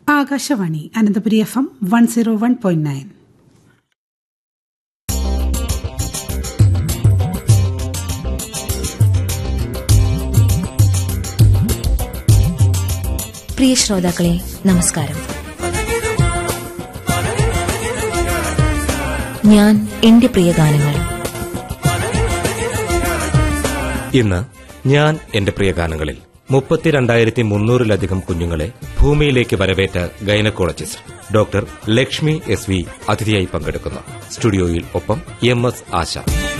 Akashvani Ananthapuri F M one zero one point nine പ്രിയ ശ്രോതാക്കളെ നമസ്കാരം ഞാൻ എന്റെ പ്രിയ ഗാനങ്ങൾ ഇന്ന് ഞാൻ എന്റെ പ്രിയ ഗാനങ്ങളിൽ മുപ്പത്തിരണ്ടായിരത്തി മുന്നൂറിലധികം കുഞ്ഞുങ്ങളെ ഭൂമിയിലേക്ക് വരവേറ്റ gynaecologist doctor Lakshmi S V അതിഥിയായി പങ്കെടുക്കുന്നു സ്റ്റുഡിയോയിൽ ഒപ്പം എം എസ് ആശ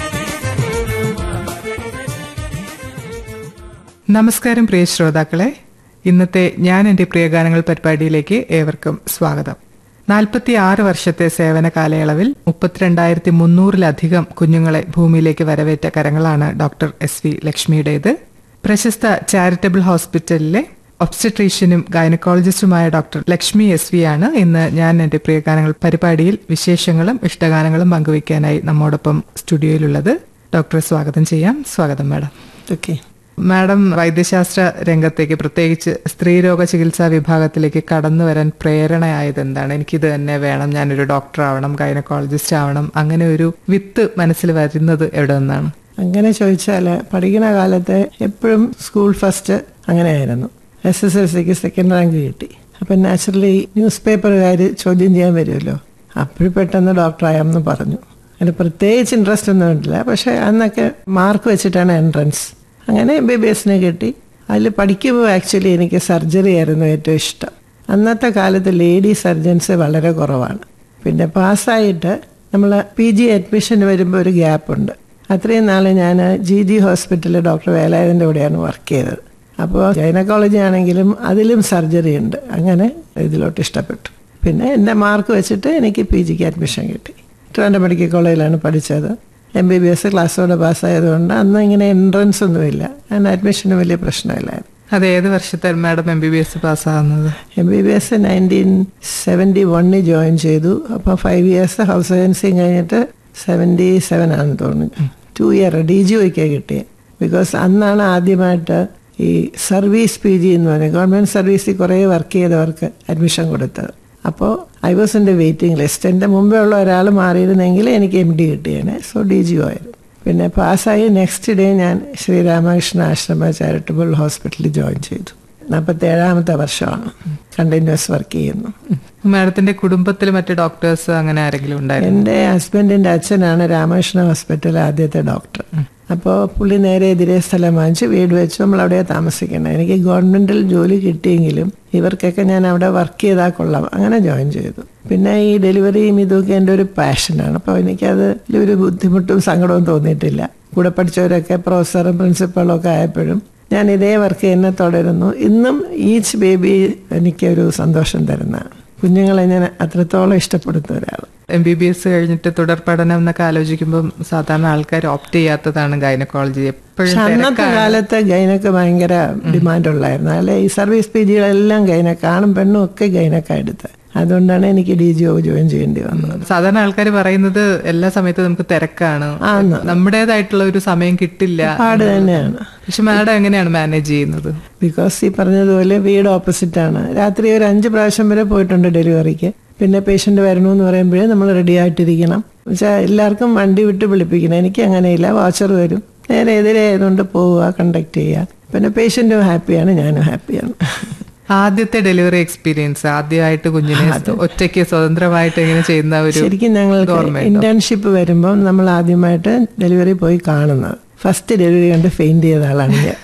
നമസ്കാരം പ്രിയ ശ്രോതാക്കളെ ഇന്നത്തെ ഞാൻ എന്റെ പ്രിയഗാനങ്ങൾ പരിപാടിയിലേക്ക് ഏവർക്കും സ്വാഗതം നാൽപ്പത്തി ആറ് വർഷത്തെ സേവന കാലയളവിൽ മുപ്പത്തിരണ്ടായിരത്തി മുന്നൂറിലധികം കുഞ്ഞുങ്ങളെ ഭൂമിയിലേക്ക് വരവേറ്റ കരങ്ങളാണ് ഡോക്ടർ എസ് വി ലക്ഷ്മിയുടേത് പ്രശസ്ത ചാരിറ്റബിൾ ഹോസ്പിറ്റലിലെ ഒബ്സ്റ്റട്രീഷ്യനും ഗൈനക്കോളജിസ്റ്റുമായ ഡോക്ടർ ലക്ഷ്മി എസ് വി ആണ് ഇന്ന് ഞാൻ എന്റെ പ്രിയഗാനങ്ങൾ പരിപാടിയിൽ വിശേഷങ്ങളും ഇഷ്ടഗാനങ്ങളും പങ്കുവയ്ക്കാനായി നമ്മോടൊപ്പം സ്റ്റുഡിയോയിലുള്ളത് ഡോക്ടറെ സ്വാഗതം ചെയ്യാം സ്വാഗതം മാഡം ഓക്കെ മാഡം വൈദ്യശാസ്ത്ര രംഗത്തേക്ക് പ്രത്യേകിച്ച് സ്ത്രീരോഗ ചികിത്സാ വിഭാഗത്തിലേക്ക് കടന്നു വരാൻ പ്രേരണയായത് എന്താണ് എനിക്കിത് തന്നെ വേണം ഞാനൊരു ഡോക്ടർ ആവണം ഗൈനക്കോളജിസ്റ്റ് ആവണം അങ്ങനെ ഒരു വിത്ത് മനസ്സിൽ വരുന്നത് എവിടെ നിന്നാണ് അങ്ങനെ ചോദിച്ചാൽ പഠിക്കുന്ന കാലത്ത് എപ്പോഴും സ്കൂൾ ഫസ്റ്റ് അങ്ങനെയായിരുന്നു എസ് എസ് എൽ സിക്ക് സെക്കൻഡ് റാങ്ക് കിട്ടി അപ്പം നാച്ചുറലി ന്യൂസ് പേപ്പറുകാർ ചോദ്യം ചെയ്യാൻ വരുമല്ലോ അപ്പോഴും പെട്ടെന്ന് ഡോക്ടറായെന്ന് പറഞ്ഞു അതിന് പ്രത്യേകിച്ച് ഇൻട്രസ്റ്റ് ഒന്നും ഇല്ല പക്ഷേ അന്നൊക്കെ മാർക്ക് വെച്ചിട്ടാണ് എൻട്രൻസ് അങ്ങനെ എം ബി ബി എസിനെ കിട്ടി അതിൽ പഠിക്കുമ്പോൾ ആക്ച്വലി എനിക്ക് സർജറി ആയിരുന്നു ഏറ്റവും ഇഷ്ടം അന്നത്തെ കാലത്ത് ലേഡി സർജൻസ് വളരെ കുറവാണ് പിന്നെ പാസ്സായിട്ട് നമ്മൾ പി ജി അഡ്മിഷൻ വരുമ്പോൾ ഒരു ഗ്യാപ്പ് ഉണ്ട് അത്രയും നാൾ ഞാൻ ജി ജി ഹോസ്പിറ്റലിൽ ഡോക്ടർ വേലായുധൻ്റെ കൂടെയാണ് വർക്ക് ചെയ്തത് അപ്പോൾ ഗൈനക്കോളജി ആണെങ്കിലും അതിലും സർജറി ഉണ്ട് അങ്ങനെ ഇതിലോട്ട് ഇഷ്ടപ്പെട്ടു പിന്നെ എൻ്റെ മാർക്ക് വെച്ചിട്ട് എനിക്ക് പി ജിക്ക് അഡ്മിഷൻ കിട്ടി ട്രിവാൻഡ്രം മെഡിക്കൽ കോളേജിലാണ് പഠിച്ചത് എം ബി ബി എസ് ക്ലാസ്സോടെ പാസ്സായതുകൊണ്ട് അന്ന് ഇങ്ങനെ എൻട്രൻസ് ഒന്നുമില്ല ഞാൻ അഡ്മിഷന് വലിയ പ്രശ്നമില്ലായിരുന്നു അത് ഏത് വർഷത്തെ madam M B B S പാസ്സാകുന്നത് M B B S nineteen seventy വണ്ണിൽ ജോയിൻ ചെയ്തു അപ്പോൾ ഫൈവ് ഇയേഴ്സ് ഹൗസ് ഏജൻസിയും കഴിഞ്ഞിട്ട് സെവൻറ്റി സെവൻ ആണെന്ന് തോന്നുന്നു ടു ഇയർ ഡി ജി ഒയ്ക്കാണ് കിട്ടിയത് ബിക്കോസ് അന്നാണ് ആദ്യമായിട്ട് ഈ സർവീസ് പി ജി എന്ന് പറയുന്നത് ഗവൺമെൻറ് സർവീസിൽ കുറേ വർക്ക് ചെയ്തവർക്ക് അഡ്മിഷൻ കൊടുത്തത് അപ്പോൾ I was in waiting list എൻ്റെ മുമ്പേ ഉള്ള ഒരാൾ മാറിയിരുന്നെങ്കിൽ എനിക്ക് എം ഡി കിട്ടിയേനെ സോ ഡി ജി ആയിരുന്നു പിന്നെ പാസ്സായി നെക്സ്റ്റ് ഡേ ഞാൻ ശ്രീരാമകൃഷ്ണ ആശ്രമ ചാരിറ്റബിൾ ഹോസ്പിറ്റലിൽ ജോയിൻ ചെയ്തു നാൽപ്പത്തി ഏഴാമത്തെ വർഷമാണ് കണ്ടിന്യൂസ് വർക്ക് ചെയ്യുന്നു മാഡത്തിന്റെ കുടുംബത്തിൽ മറ്റ് ഡോക്ടേഴ്സ് അങ്ങനെ ആരെങ്കിലും ഉണ്ടായിരുന്നു എൻ്റെ ഹസ്ബൻഡിൻ്റെ അച്ഛനാണ് രാമകൃഷ്ണ ഹോസ്പിറ്റൽ ആദ്യത്തെ ഡോക്ടർ അപ്പോൾ പുള്ളി നേരെ എതിരെ സ്ഥലം വാങ്ങിച്ച് വീട് വെച്ച് നമ്മൾ അവിടെ താമസിക്കണം എനിക്ക് ഗവൺമെൻറ്റിൽ ജോലി കിട്ടിയെങ്കിലും ഇവർക്കൊക്കെ ഞാൻ അവിടെ വർക്ക് ചെയ്താൽ കൊള്ളാം അങ്ങനെ ജോയിൻ ചെയ്തു പിന്നെ ഈ ഡെലിവറിയും ഇതൊക്കെ എൻ്റെ ഒരു പാഷനാണ് അപ്പോൾ എനിക്കത് ഒരു ബുദ്ധിമുട്ടും സങ്കടവും തോന്നിയിട്ടില്ല കൂടെ പഠിച്ചവരൊക്കെ പ്രൊഫസറും പ്രിൻസിപ്പളും ഒക്കെ ആയപ്പോഴും ഞാൻ ഇതേ വർക്ക് തന്നെ തുടരുന്നു ഇന്നും ഈച്ച് ബേബി എനിക്കൊരു സന്തോഷം തരുന്നതാണ് കുഞ്ഞുങ്ങളെ ഞാൻ അത്രത്തോളം ഇഷ്ടപ്പെടുന്ന ഒരാൾ എം ബി ബി എസ് കഴിഞ്ഞിട്ട് തുടർ പഠനം എന്നൊക്കെ ആലോചിക്കുമ്പോൾ സാധാരണ ആൾക്കാർ ഓപ്റ്റ് ചെയ്യാത്തതാണ് ഗൈനക്കോളജി എപ്പോഴും പക്ഷെ അന്നത്തെ കാലത്ത് ഗൈനക്ക് ഭയങ്കര ഡിമാൻഡ് ഉള്ളായിരുന്നു അല്ലെ ഈ സർവീസ് പി ജികളെല്ലാം ഗൈനക്ക് ആണും പെണ്ണും ഒക്കെ ഗൈനക്ക എടുത്ത് അതുകൊണ്ടാണ് എനിക്ക് ഡി ജി ഒ ജോയിൻ ചെയ്യേണ്ടി വന്നത് സാധാരണ ആൾക്കാർ പറയുന്നത് എല്ലാ സമയത്തും നമുക്ക് തിരക്കാണ് നമ്മുടേതായിട്ടുള്ള ഒരു സമയം കിട്ടില്ല പാട് തന്നെയാണ് പക്ഷെ മാഡം എങ്ങനെയാണ് മാനേജ് ചെയ്യുന്നത് ബിക്കോസ് ഈ പറഞ്ഞതുപോലെ വീട് ഓപ്പോസിറ്റ് ആണ് രാത്രി ഒരു അഞ്ച് പ്രാവശ്യം വരെ പോയിട്ടുണ്ട് ഡെലിവറിക്ക് പിന്നെ പേഷ്യന്റ് വരണമെന്ന് പറയുമ്പോഴേ നമ്മൾ റെഡി ആയിട്ടിരിക്കണം വെച്ചാൽ എല്ലാവർക്കും വണ്ടി വിട്ട് വിളിപ്പിക്കണം എനിക്ക് അങ്ങനെയില്ല വാച്ചർ വരും നേരെ എതിരെ ആയതുകൊണ്ട് പോവുക കണ്ടക്ട് ചെയ്യുക പിന്നെ പേഷ്യന്റും ഹാപ്പിയാണ് ഞാനും ഹാപ്പിയാണ് ആദ്യത്തെ ഡെലിവറി എക്സ്പീരിയൻസ് ആദ്യമായിട്ട് കുഞ്ഞിനെ ഒറ്റയ്ക്ക് സ്വതന്ത്രമായിട്ട് ഇങ്ങനെ ചെയ്യുന്ന ഒരു ശരിക്കും ഞങ്ങൾക്ക് ഇന്റേൺഷിപ്പ് വരുമ്പോൾ നമ്മൾ ആദ്യമായിട്ട് ഡെലിവറി പോയി കാണുന്നത് ഫസ്റ്റ് ഡെലിവറി കണ്ട് ഫെയിൻറ്റ് ചെയ്ത ആളാണ് ഞാൻ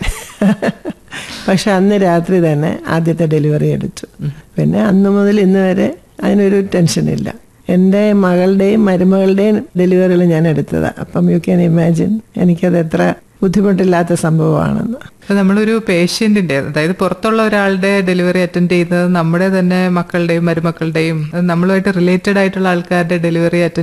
പക്ഷെ അന്ന് രാത്രി തന്നെ ആദ്യത്തെ ഡെലിവറി എടുത്തു പിന്നെ അന്ന് മുതൽ ഇന്ന് വരെ അതിനൊരു ടെൻഷനില്ല എൻ്റെ മകളുടെയും മരുമകളുടെയും ഡെലിവറികൾ ഞാൻ എടുത്തതാണ് അപ്പം യു ക്യാൻ ഇമാജിൻ എനിക്കത് എത്ര ബുദ്ധിമുട്ടില്ലാത്ത സംഭവമാണെന്ന് അപ്പൊ നമ്മളൊരു പേഷ്യന്റിന്റെ അതായത് പുറത്തുള്ള ഒരാളുടെ ഡെലിവറി അറ്റൻഡ് ചെയ്യുന്നത് നമ്മുടെ തന്നെ മക്കളുടെയും മരുമക്കളുടെയും നമ്മളുമായിട്ട് റിലേറ്റഡ് ആയിട്ടുള്ള ആൾക്കാരുടെ ഡെലിവറി അറ്റൻഡ്